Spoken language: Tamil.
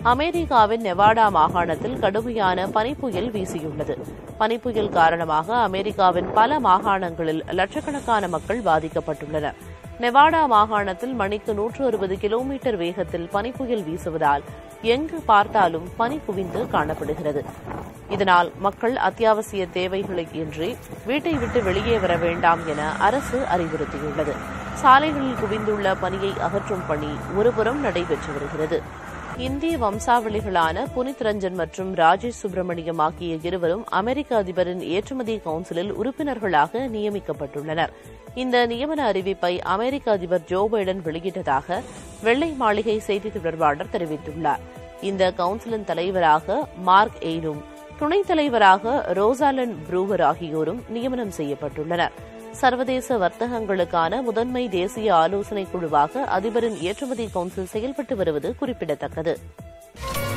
அமெரிக்காவின் நெவாடா மாகாணத்தில் கடுமையான பனிப்புயல் வீசியுள்ளது பனிப்புயல் காரணமாக அமெரிக்காவின் பல மாகாணங்களில் லட்சக்கணக்கான மக்கள் பாதிக்கப்பட்டுள்ளனர் நெவாடா மாகாணத்தில் மணிக்கு நூற்று அறுபது கிலோமீட்டர் வேகத்தில் பனிப்புயல் வீசுவதால் எங்கு பார்த்தாலும் பனி குவிந்து காணப்படுகிறது இதனால் மக்கள் அத்தியாவசிய தேவைகளை இன்றி வீட்டை விட்டு வெளியே வர வேண்டாம் என அரசு அறிவுறுத்தியுள்ளது சாலைகளில் குவிந்துள்ள பனியை அகற்றும் பணி ஒருபுறம் நடைபெற்று வருகிறது இந்திய வம்சாவளிகளான புனித் ரஞ்சன் மற்றும் ராஜேஷ் சுப்பிரமணியம் ஆகிய இருவரும் அமெரிக்க அதிபரின் ஏற்றுமதி கவுன்சிலில் உறுப்பினர்களாக நியமிக்கப்பட்டுள்ளனர் இந்த நியமன அறிவிப்பை அமெரிக்க அதிபர் ஜோ பைடன் வெளியிட்டதாக வெள்ளை மாளிகை செய்தி தொடர்பாளர் தெரிவித்துள்ளார் இந்த கவுன்சிலின் தலைவராக மார்க் எய்னும் துணைத் தலைவராக ரோசாலன் ப்ரூவர் ஆகியோரும் நியமனம் செய்யப்பட்டுள்ளனர் சர்வதேச வர்த்தகங்களுக்கான முதன்மை தேசிய ஆலோசனைக் குழுவாக அதிபரின் ஏற்றுமதி கவுன்சில் செயல்பட்டு வருவது குறிப்பிடத்தக்கது